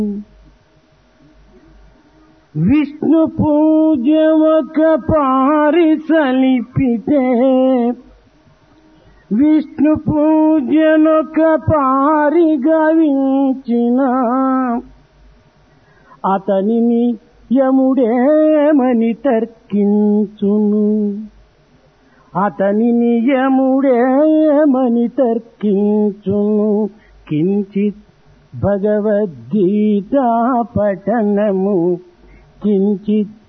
విష్ణు పూజ ఒక పారి సలిపితే విష్ణు పూజనొక పారి గవించిన అతనిని యముడేమని తర్కించును అతనిని యముడేమని తర్కించును కించిత్ భగవద్గీత పఠనము కించిత్